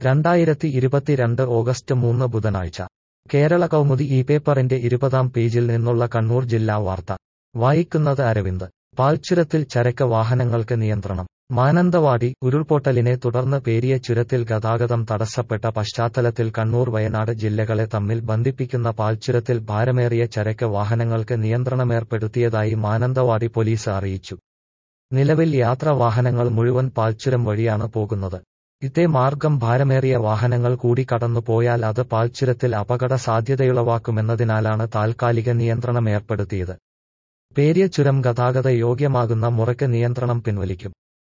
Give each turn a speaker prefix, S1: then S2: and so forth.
S1: രണ്ടായിരത്തി ഇരുപത്തിരണ്ട് ഓഗസ്റ്റ് മൂന്ന് ബുധനാഴ്ച കേരള കൗമുദി ഈ പേപ്പറിന്റെ ഇരുപതാം പേജിൽ നിന്നുള്ള കണ്ണൂർ ജില്ലാ വാർത്ത വായിക്കുന്നത് അരവിന്ദ് പാൽച്ചുരത്തിൽ ചരക്ക് വാഹനങ്ങൾക്ക് നിയന്ത്രണം മാനന്തവാടി ഉരുൾപൊട്ടലിനെ തുടർന്ന് പേരിയ ചുരത്തിൽ ഗതാഗതം തടസ്സപ്പെട്ട പശ്ചാത്തലത്തിൽ കണ്ണൂർ വയനാട് ജില്ലകളെ തമ്മിൽ ബന്ധിപ്പിക്കുന്ന പാൽച്ചുരത്തിൽ ഭാരമേറിയ ചരക്ക് വാഹനങ്ങൾക്ക് നിയന്ത്രണമേർപ്പെടുത്തിയതായി മാനന്തവാടി പോലീസ് അറിയിച്ചു നിലവിൽ യാത്രാ വാഹനങ്ങൾ മുഴുവൻ പാൽച്ചുരം വഴിയാണ് പോകുന്നത് ഇതേ മാർഗം ഭാരമേറിയ വാഹനങ്ങൾ കൂടി കടന്നു പോയാൽ അത് പാൽച്ചുരത്തിൽ അപകട സാധ്യതയുളവാക്കുമെന്നതിനാലാണ് താൽക്കാലിക നിയന്ത്രണം ഏർപ്പെടുത്തിയത് പേരിയ ചുരം ഗതാഗത യോഗ്യമാകുന്ന മുറയ്ക്ക് നിയന്ത്രണം പിൻവലിക്കും